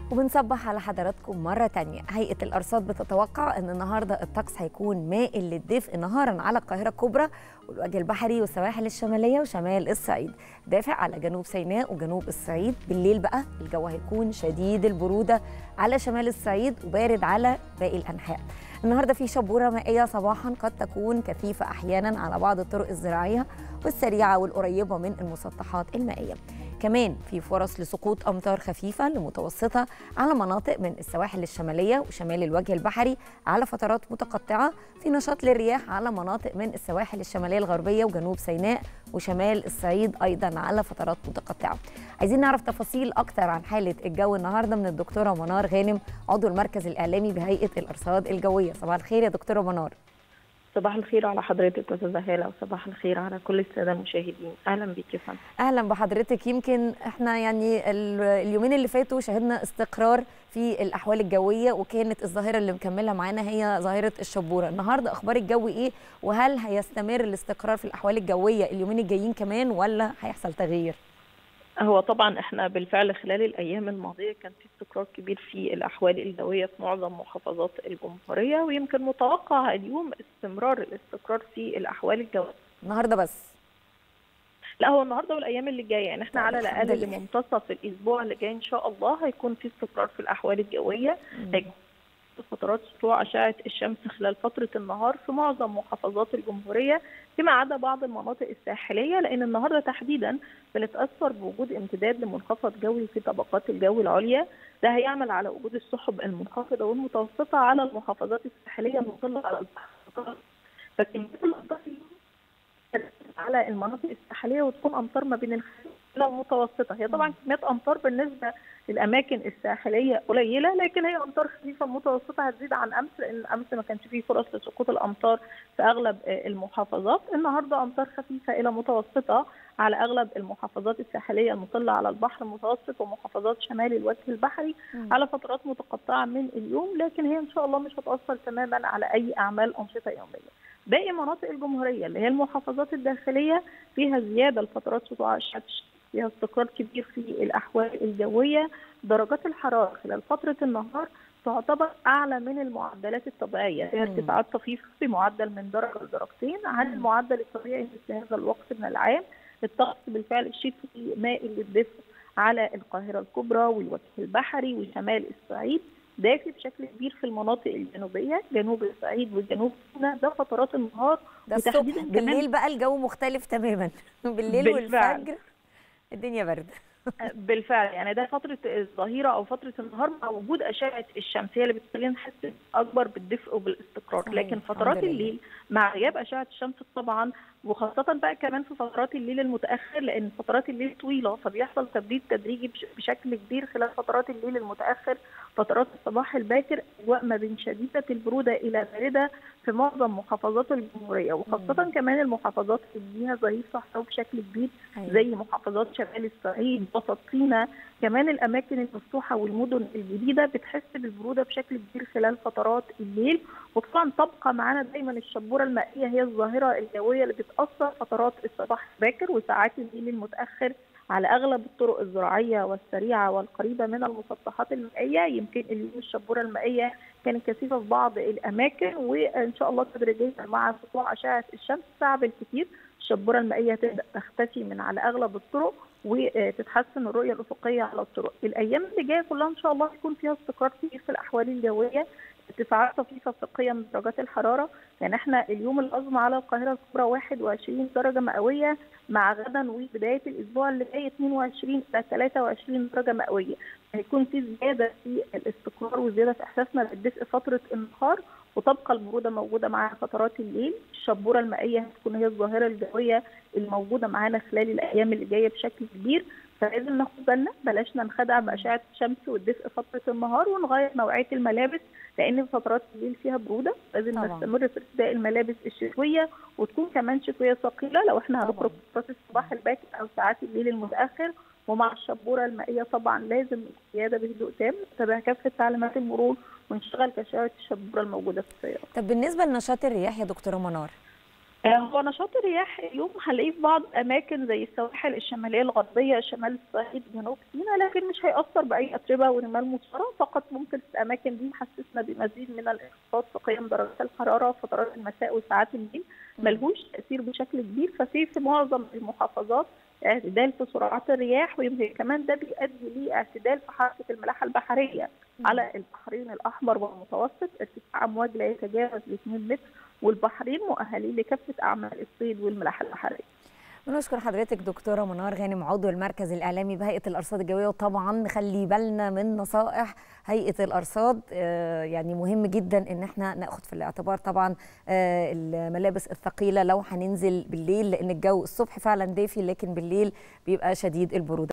وبنصبح على حضراتكم مرة تانية هيئة الأرصاد بتتوقع أن النهاردة الطقس هيكون مائل للدفء نهارا على القاهرة الكبرى والوجه البحري والسواحل الشمالية وشمال الصعيد دافع على جنوب سيناء وجنوب الصعيد بالليل بقى الجو هيكون شديد البرودة على شمال الصعيد وبارد على باقي الأنحاء النهارده في شبوره مائيه صباحا قد تكون كثيفه احيانا على بعض الطرق الزراعيه والسريعه والقريبه من المسطحات المائيه كمان في فرص لسقوط امطار خفيفه لمتوسطه على مناطق من السواحل الشماليه وشمال الوجه البحري على فترات متقطعه في نشاط للرياح على مناطق من السواحل الشماليه الغربيه وجنوب سيناء وشمال الصعيد ايضا على فترات متقطعه عايزين نعرف تفاصيل اكتر عن حاله الجو النهارده من الدكتوره منار غانم عضو المركز الاعلامي بهيئه الارصاد الجويه صباح الخير يا دكتوره منار صباح الخير على حضرتك استاذه هاله وصباح الخير على كل الساده المشاهدين اهلا بيك يا فندم اهلا بحضرتك يمكن احنا يعني اليومين اللي فاتوا شهدنا استقرار في الاحوال الجويه وكانت الظاهره اللي مكمله معانا هي ظاهره الشبوره النهارده اخبار الجو ايه وهل هيستمر الاستقرار في الاحوال الجويه اليومين الجايين كمان ولا هيحصل تغيير هو طبعا احنا بالفعل خلال الايام الماضيه كان في استقرار كبير في الاحوال الجويه في معظم محافظات الجمهوريه ويمكن متوقع اليوم استمرار الاستقرار في الاحوال الجويه النهارده بس لا هو النهارده والايام اللي جايه يعني احنا على الاقل لمنتصف الاسبوع اللي جاي ان شاء الله هيكون في استقرار في الاحوال الجويه هيكون فترات سطوع أشعة الشمس خلال فترة النهار في معظم محافظات الجمهورية فيما عدا بعض المناطق الساحلية لأن النهاردة تحديدا بنتأثر بوجود امتداد لمنخفض جوي في طبقات الجو العليا ده هيعمل على وجود السحب المنخفضة والمتوسطة على المحافظات الساحلية المطلة على البحر فكمية الأمطار على المناطق الساحلية وتكون أمطار ما بين الخفيف إلى المتوسطة هي طبعا كميات أمطار بالنسبة الاماكن الساحليه قليله لكن هي امطار خفيفه متوسطه هتزيد عن امس لان امس ما كانش فيه فرص لسقوط الامطار في اغلب المحافظات النهارده امطار خفيفه الى متوسطه على اغلب المحافظات الساحليه المطله على البحر المتوسط ومحافظات شمال الوجه البحري م. على فترات متقطعه من اليوم لكن هي ان شاء الله مش هتاثر تماما على اي اعمال انشطه يوميه باقي مناطق الجمهوريه اللي هي المحافظات الداخليه فيها زياده لفترات سطوع الشمس فيها استقرار كبير في الاحوال الجويه درجات الحراره خلال فتره النهار تعتبر اعلى من المعدلات الطبيعيه فيها ارتفاعات طفيفه بمعدل من درجه لدرجتين عن المعدل الطبيعي في هذا الوقت من العام الطقس بالفعل الشتوي مائل للدفء على القاهره الكبرى والوجه البحري وشمال الصعيد دافي بشكل كبير في المناطق الجنوبيه جنوب الصعيد وجنوب سيناء ده فترات النهار ده الصبح بالليل بقى الجو مختلف تماما بالليل بالفعل. والفجر الدنيا برد بالفعل يعني ده فتره الظهيره او فتره النهار مع وجود اشعه الشمس هي اللي بتخلينا نحس اكبر بالدفء وبالاستقرار صحيح. لكن فترات الليل مع غياب اشعه الشمس طبعا وخاصة بقى كمان في فترات الليل المتأخر لأن فترات الليل طويلة فبيحصل تبريد تدريجي بشكل كبير خلال فترات الليل المتأخر فترات الصباح الباكر أجواء ما بين شديدة البرودة إلى باردة في معظم محافظات الجمهورية وخاصة مم. كمان المحافظات اللي فيها ظهير صحراوي بشكل كبير أيوة. زي محافظات شمال الصعيد وسط سيناء كمان الأماكن المفتوحة والمدن الجديدة بتحس بالبرودة بشكل كبير خلال فترات الليل وطبعا تبقى معانا دايما الشبورة المائية هي الظاهرة الجوية اللي بتأثر فترات الصباح الباكر وساعات الليل المتأخر على اغلب الطرق الزراعيه والسريعه والقريبه من المسطحات المائيه يمكن اليوم الشبوره المائيه كانت كثيفه في بعض الاماكن وان شاء الله تدريجيا مع سطوع اشعه الشمس ساعه بالكثير الشبوره المائيه تبدا تختفي من على اغلب الطرق وتتحسن الرؤيه الافقيه على الطرق الايام اللي جايه كلها ان شاء الله يكون فيها استقرار كبير في الاحوال الجويه ارتفاعات طفيفه في قيم درجات الحراره يعني احنا اليوم العظمى على القاهره الكبرى 21 درجه مئويه مع غدا وبدايه الاسبوع اللي جاي 22 الى 23 درجه مئويه هيكون في زياده في الاستقرار وزياده في احساسنا بالدفء فتره النهار وتبقى البروده موجوده معانا فترات الليل الشبوره المائيه هتكون هي الظاهره الجويه الموجوده معانا خلال الايام اللي جايه بشكل كبير فلازم ناخد بالنا بلاش ننخدع باشعه الشمس والدفء فتره النهار ونغير نوعيه الملابس لان فترات الليل فيها بروده لازم طبعا. نستمر في ارتداء الملابس الشتويه وتكون كمان شتويه ثقيله لو احنا هنخرج فترات الصباح الباكر او ساعات الليل المتاخر ومع الشبوره المائيه طبعا لازم القياده بهدوء تام نتابع كافه تعليمات المرور ونشتغل كشاره الشبوره الموجوده في السياره. طب بالنسبه لنشاط الرياح يا دكتوره منار هو نشاط الرياح اليوم هنلاقيه في بعض الاماكن زي السواحل الشماليه الغربيه شمال الصعيد جنوب سيناء لكن مش هياثر باي اتربه ورمال مثاره فقط ممكن في الاماكن دي يحسسنا بمزيد من الانخفاض في قيم درجات الحراره فترات المساء وساعات الليل ملهوش تاثير بشكل كبير ففي في معظم المحافظات اعتدال في سرعات الرياح ويمكن كمان ده بيؤدي لاعتدال في حركه الملاحه البحريه على البحرين الاحمر والمتوسط ارتفاع امواج لا يتجاوز 2 متر والبحرين مؤهلين لكافه اعمال الصيد والملاحه البحريه. بنشكر حضرتك دكتوره منار غانم عضو المركز الاعلامي بهيئه الارصاد الجويه وطبعا نخلي بالنا من نصائح هيئه الارصاد يعني مهم جدا ان احنا ناخد في الاعتبار طبعا الملابس الثقيله لو هننزل بالليل لان الجو الصبح فعلا دافي لكن بالليل بيبقى شديد البروده